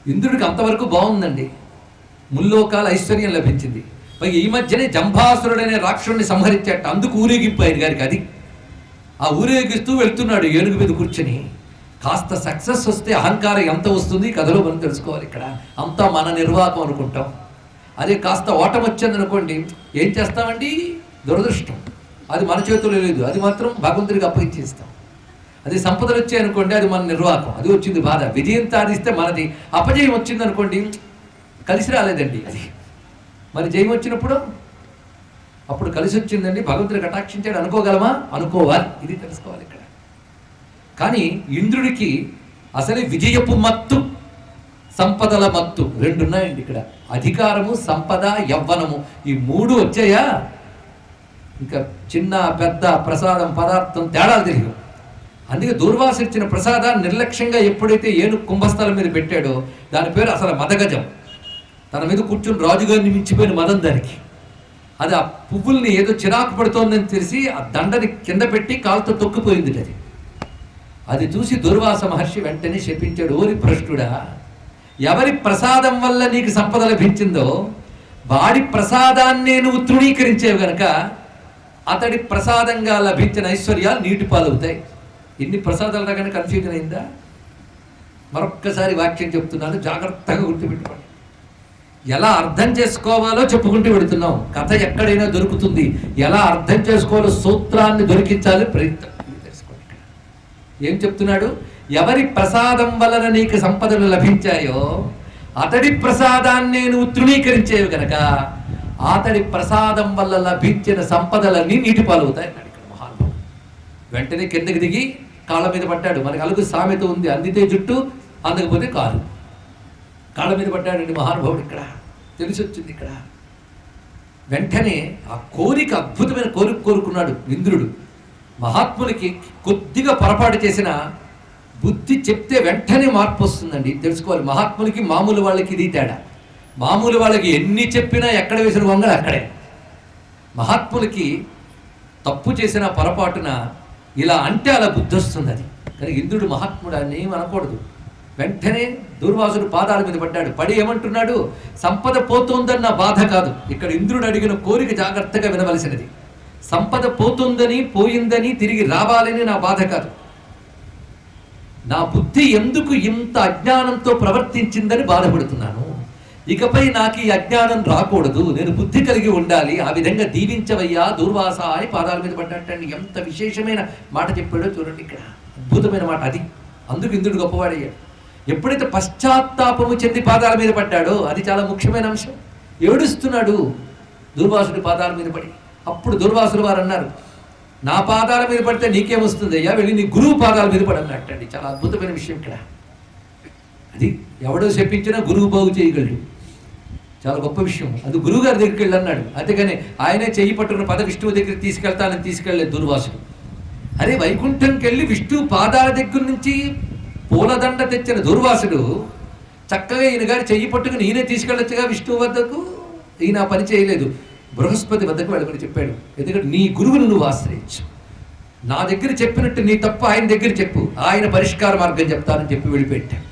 ఇంద్రుడికి అంతవరకు బాగుందండి ముల్లోకాల ఐశ్వర్యం లభించింది పైగా ఈ మధ్యనే జంభాసురుడనే రాక్షసుడిని సంహరించాట అందుకు ఊరేగింపు ఆయన గారికి అది ఆ ఊరేగిస్తూ వెళ్తున్నాడు ఏనుగు మీద కూర్చొని కాస్త సక్సెస్ వస్తే అహంకారం ఎంత వస్తుంది కథలో మనం తెలుసుకోవాలి ఇక్కడ అంతా మన నిర్వాహకం అనుకుంటాం అదే కాస్త ఓటం వచ్చింది అనుకోండి ఏం చేస్తామండి దురదృష్టం అది మన చేతుల్లో లేదు అది మాత్రం భగవంతుడికి అప్పగించేస్తాం అది సంపదలు వచ్చాయనుకోండి అది మన నిర్వాహకం అది వచ్చింది బాధ విజయం సాధిస్తే మనది అపజయం వచ్చింది అనుకోండి కలిసి రాలేదండి అది మరి జయం వచ్చినప్పుడు అప్పుడు కలిసి వచ్చిందండి భగవంతుడు కటాక్షించాడు అనుకోగలమా అనుకోవాలి ఇది తెలుసుకోవాలి ఇక్కడ కానీ ఇంద్రుడికి అసలు విజయపు మత్తు సంపదల మత్తు రెండు ఉన్నాయండి ఇక్కడ అధికారము సంపద యవ్వనము ఈ మూడు వచ్చాయా ఇంకా చిన్న పెద్ద ప్రసాదం పదార్థం తేడాలు తెలియదు అందుకే దూర్వాస ఇచ్చిన ప్రసాదాన్ని నిర్లక్ష్యంగా ఎప్పుడైతే ఏను కుంభస్థలం మీద పెట్టాడో దాని పేరు అసలు మదగజం తన మీద కూర్చుని రాజుగారిని మించిపోయిన మదం దానికి అది ఆ పువ్వుల్ని ఏదో చిరాకు పడుతోందని తెలిసి ఆ దండని కింద పెట్టి కాలుతో తొక్కిపోయింది అది అది చూసి దుర్వాస మహర్షి వెంటనే శపించాడు ఓరి భ్రష్టుడా ఎవరి ప్రసాదం వల్ల నీకు సంపద లభించిందో వాడి ప్రసాదాన్ని నువ్వు తృణీకరించేవి గనక అతడి ప్రసాదంగా లభించిన ఐశ్వర్యాలు నీటి పాలవుతాయి ఎన్ని ప్రసాదాలు రాగానే కన్ఫ్యూజన్ అయిందా మరొక్కసారి వాక్యం చెప్తున్నాను జాగ్రత్తగా గుర్తుపెట్టుకోండి ఎలా అర్థం చేసుకోవాలో చెప్పుకుంటూ పెడుతున్నాం కథ ఎక్కడైనా దొరుకుతుంది ఎలా అర్థం చేసుకోవాలో సూత్రాన్ని దొరికించాలి ప్రయత్నం ఇది తెలుసుకోండి ఇక్కడ. ఏం చెప్తున్నాడు ఎవరి ప్రసాదం వలన నీకు సంపదలు లభించాయో అతడి ప్రసాదాన్ని నువ్వు తృణీకరించేవి కనుక అతడి ప్రసాదం వల్ల లభించిన సంపదలన్నీ నీటి పాలవుతాయి అన్నాడు ఇక్కడ మహానుభావుడు వెంటనే కిందకి దిగి కాళ్ళ మీద పడ్డాడు మనకి అలుగు సామెత ఉంది అందితే జుట్టు అందకపోతే కాలు కాళ్ళ మీద పడ్డాడండి మహానుభావుడు ఇక్కడ తెలిసి వచ్చింది ఇక్కడ వెంటనే ఆ కోరిక అద్భుతమైన కోరిక కోరుకున్నాడు ఇంద్రుడు మహాత్ములకి కొద్దిగా పొరపాటు చేసిన బుద్ధి చెప్తే వెంటనే మార్పు వస్తుందండి తెలుసుకోవాలి మహాత్ములకి మామూలు వాళ్ళకి ఇది తేడా మామూలు వాళ్ళకి ఎన్ని చెప్పినా ఎక్కడ వేసిన వంగలు అక్కడే మహాత్ములకి తప్పు చేసిన పొరపాటున ఇలా అంటే అలా బుద్ధి వస్తుంది అది కానీ ఇంద్రుడు మహాత్ముడు అని ఏం అనకూడదు వెంటనే దుర్వాసుడు పాదాల మీద పడ్డాడు పడి ఏమంటున్నాడు సంపద పోతోందన్న బాధ కాదు ఇక్కడ ఇంద్రుడు అడిగిన కోరిక జాగ్రత్తగా వినవలసినది సంపద పోతుందని పోయిందని తిరిగి రావాలని నా బాధ కాదు నా బుద్ధి ఎందుకు ఇంత అజ్ఞానంతో ప్రవర్తించిందని బాధపడుతున్నాను ఇకపై నాకు ఈ అజ్ఞానం రాకూడదు నేను బుద్ధి కలిగి ఉండాలి ఆ విధంగా దీవించవయ్యా దూర్వాస అని పాదాల మీద పడ్డట్టండి ఎంత విశేషమైన మాట చెప్పాడో చూడండి ఇక్కడ అద్భుతమైన మాట అది అందుకు ఇంద్రుడు గొప్పవాడయ్యాడు ఎప్పుడైతే పశ్చాత్తాపము చెంది పాదాల మీద పడ్డాడో అది చాలా ముఖ్యమైన అంశం ఏడుస్తున్నాడు దుర్వాసుడి పాదాల మీద పడి అప్పుడు దుర్వాసుడు వారు అన్నారు నా పాదాల మీద పడితే నీకేమొస్తుంది అయ్యా వెళ్ళి నీ గురువు పాదాల మీద పడన్నట్టండి చాలా అద్భుతమైన విషయం ఇక్కడ అది ఎవడో చెప్పించినా గురువు బాగు చేయగలడు చాలా గొప్ప విషయం అది గురువు గారి దగ్గరికి వెళ్ళి అన్నాడు అంతేగాని ఆయనే చెయ్యి పట్టుకున్న పద విష్ణువు దగ్గరికి తీసుకెళ్తానని తీసుకెళ్ళలేదు దుర్వాసుడు అరే వైకుంఠంకి వెళ్ళి విష్ణువు పాదాల దగ్గర నుంచి పూలదండ తెచ్చిన దుర్వాసుడు చక్కగా ఈయన గారి చెయ్యి పట్టుకుని ఈయనే తీసుకెళ్ళొచ్చుగా విష్ణువు వద్దకు ఈయన ఆ పని చేయలేదు బృహస్పతి వద్దకు వెళ్ళమని చెప్పాడు ఎందుకంటే నీ గురువును నువ్వు ఆశ్రయించు నా దగ్గర చెప్పినట్టు నీ తప్ప ఆయన దగ్గర చెప్పు ఆయన పరిష్కార మార్గం చెప్తానని చెప్పి వెళ్ళిపెట్టాడు